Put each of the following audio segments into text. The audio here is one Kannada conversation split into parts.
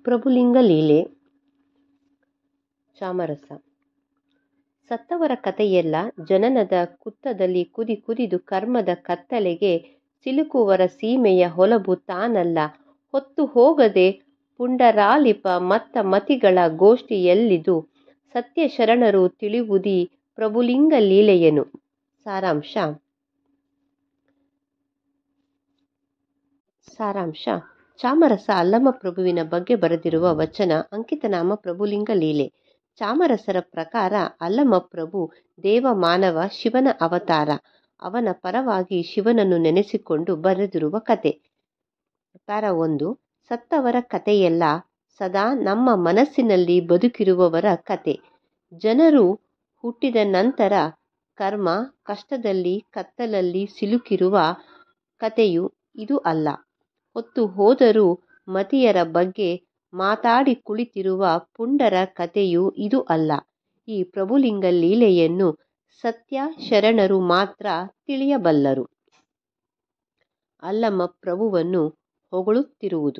ಪ್ರಭುಲಿಂಗ ಲೀಲೆ ಚಾಮರಸ ಸತ್ತವರ ಕಥೆಯೆಲ್ಲ ಜನನದ ಕುತ್ತದಲ್ಲಿ ಕುದಿ ಕುದಿದು ಕರ್ಮದ ಕತ್ತಲೆಗೆ ಸಿಲುಕುವರ ಸೀಮೆಯ ಹೊಲಬು ತಾನಲ್ಲ ಹೊತ್ತು ಹೋಗದೆ ಪುಂಡರಾಲಿಪ ಮತ್ತ ಮತಿಗಳ ಗೋಷ್ಠಿಯಲ್ಲಿದು ಸತ್ಯ ಶರಣರು ತಿಳಿವುದಿ ಪ್ರಭುಲಿಂಗ ಲೀಲೆಯನು ಸಾರಾಂಶ ಸಾರಾಂಶ ಚಾಮರಸ ಅಲ್ಲಮ ಪ್ರಭುವಿನ ಬಗ್ಗೆ ಬರೆದಿರುವ ವಚನ ಅಂಕಿತನಾಮ ಪ್ರಭುಲಿಂಗ ಲೀಲೆ ಚಾಮರಸರ ಪ್ರಕಾರ ಅಲ್ಲಮ ಪ್ರಭು ದೇವ ಮಾನವ ಶಿವನ ಅವತಾರ ಅವನ ಪರವಾಗಿ ಶಿವನನ್ನು ನೆನೆಸಿಕೊಂಡು ಬರೆದಿರುವ ಕತೆ ಪ್ಯಾರ ಒಂದು ಸತ್ತವರ ಕಥೆಯೆಲ್ಲ ಸದಾ ನಮ್ಮ ಮನಸ್ಸಿನಲ್ಲಿ ಬದುಕಿರುವವರ ಕತೆ ಜನರು ಹುಟ್ಟಿದ ನಂತರ ಕರ್ಮ ಕಷ್ಟದಲ್ಲಿ ಕತ್ತಲಲ್ಲಿ ಸಿಲುಕಿರುವ ಕತೆಯು ಇದು ಅಲ್ಲ ಹೊತ್ತು ಹೋದರೂ ಮತಿಯರ ಬಗ್ಗೆ ಮಾತಾಡಿ ಕುಳಿತಿರುವ ಪುಂಡರ ಕತೆಯೂ ಇದು ಅಲ್ಲ ಈ ಪ್ರಭುಲಿಂಗ ಲೀಲೆಯನ್ನು ಸತ್ಯ ಶರಣರು ಮಾತ್ರ ತಿಳಿಯಬಲ್ಲರು ಅಲ್ಲಮ ಪ್ರಭುವನ್ನು ಹೊಗಳುತ್ತಿರುವುದು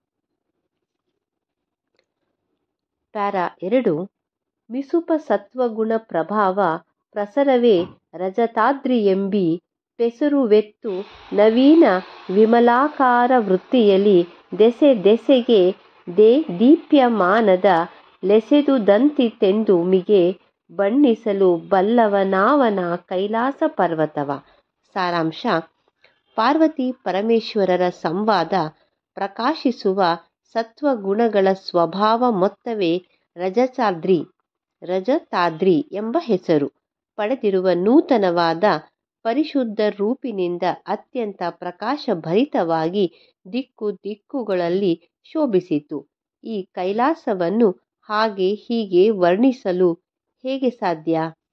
ಪ್ಯಾರ ಎರಡು ಮಿಸುಪ ಸತ್ವಗುಣ ಪ್ರಭಾವ ಪ್ರಸರವೇ ರಜತಾದ್ರಿಯೆಂಬಿ ಪೆಸರುವೆತ್ತು ನವೀನ ವಿಮಲಾಕಾರ ವೃತ್ತಿಯಲಿ ದೆಸೆ ದೆಸೆಗೆ ದೇ ದೀಪ್ಯಮಾನದ ಲೆಸೆದುದಂತಿತೆಂದು ಮಿಗೆ ಬಣ್ಣಿಸಲು ಬಲ್ಲವನಾವನ ಕೈಲಾಸ ಪರ್ವತವ ಸಾರಾಂಶ ಪಾರ್ವತಿ ಪರಮೇಶ್ವರರ ಸಂವಾದ ಪ್ರಕಾಶಿಸುವ ಸತ್ವಗುಣಗಳ ಸ್ವಭಾವ ಮೊತ್ತವೇ ರಜತಾದ್ರಿ ರಜತಾದ್ರಿ ಎಂಬ ಹೆಸರು ಪಡೆದಿರುವ ನೂತನವಾದ ಪರಿಶುದ್ಧ ರೂಪಿನಿಂದ ಅತ್ಯಂತ ಪ್ರಕಾಶಭರಿತವಾಗಿ ದಿಕ್ಕು ದಿಕ್ಕುಗಳಲ್ಲಿ ಶೋಭಿಸಿತು ಈ ಕೈಲಾಸವನ್ನು ಹಾಗೆ ಹೀಗೆ ವರ್ಣಿಸಲು ಹೇಗೆ ಸಾಧ್ಯ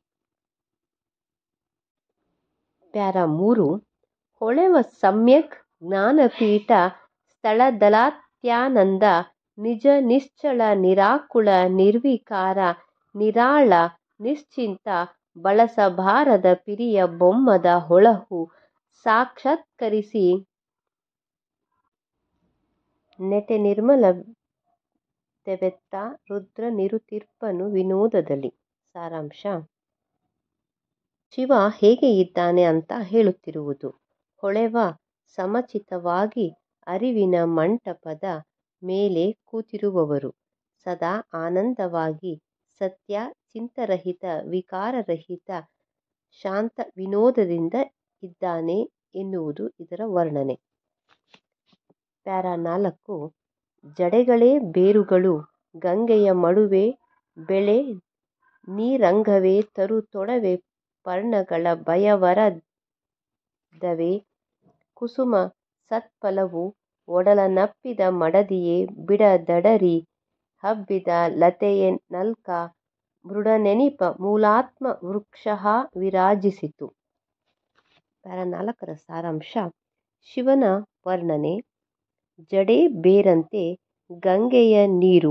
ಪ್ಯಾರ ಮೂರು ಹೊಳೆವ ಸಮ್ಯಕ್ ಜ್ಞಾನಪೀಠ ಸ್ಥಳದಲಾತ್ಯಾನಂದ ನಿಜ ನಿಶ್ಚಳ ನಿರಾಕುಳ ನಿರ್ವಿಕಾರ ನಿರಾಳ ನಿಶ್ಚಿಂತ ಬಳಸಬಾರದ ಪಿರಿಯ ಬೊಮ್ಮದ ಹೊಳಹು ಸಾಕ್ಷಾತ್ಕರಿಸಿ ನೆಟೆ ನಿರ್ಮಲ ತೆವೆತ್ತ ರುದ್ರ ನಿರುತಿರ್ಪನು ವಿನೋದದಲ್ಲಿ ಸಾರಾಂಶ ಶಿವ ಹೇಗೆ ಇದ್ದಾನೆ ಅಂತ ಹೇಳುತ್ತಿರುವುದು ಹೊಳೆವ ಸಮಚಿತವಾಗಿ ಅರಿವಿನ ಮಂಟಪದ ಮೇಲೆ ಕೂತಿರುವವರು ಸದಾ ಆನಂದವಾಗಿ ಸತ್ಯ ಚಿಂತರಹಿತ ವಿಕಾರರಹಿತ ಶಾಂತ ವಿನೋದದಿಂದ ಇದ್ದಾನೆ ಎನ್ನುವುದು ಇದರ ವರ್ಣನೆ ಪ್ಯಾರ ನಾಲ್ಕು ಜಡೆಗಳೇ ಬೇರುಗಳು ಗಂಗೆಯ ಮಡುವೆ ಬೆಳೆ ನೀರಂಗವೇ ತರು ತೊಡವೆ ಪರ್ಣಗಳ ಭಯವರದವೇ ಕುಸುಮ ಸತ್ಫಲವು ಒಡಲನಪ್ಪಿದ ಮಡದಿಯೇ ಬಿಡದಡರಿ ಹಬ್ಬಿದ ಲತೆಯೇ ನಲ್ಕ ಮೃಡನೆನಿಪ ಮೂಲಾತ್ಮ ವೃಕ್ಷಃ ವಿರಾಜಿಸಿತು ಪ್ಯಾರ ನಾಲ್ಕರ ಸಾರಾಂಶ ಶಿವನ ವರ್ಣನೆ ಜಡೆ ಬೇರಂತೆ ಗಂಗೆಯ ನೀರು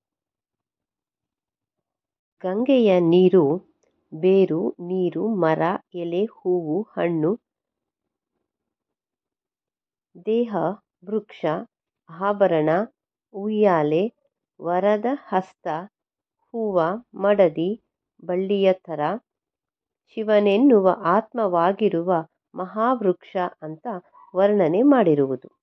ಗಂಗೆಯ ನೀರು ಬೇರು ನೀರು ಮರ ಎಲೆ ಹೂವು ಹಣ್ಣು ದೇಹ ವೃಕ್ಷ ಆಭರಣ ಉಯ್ಯಾಲೆ ವರದ ಹಸ್ತ ಹೂವ ಮಡದಿ ಬಳ್ಳಿಯ ಥರ ಶಿವನೆನ್ನುವ ಆತ್ಮವಾಗಿರುವ ಮಹಾವೃಕ್ಷ ಅಂತ ವರ್ಣನೆ ಮಾಡಿರುವುದು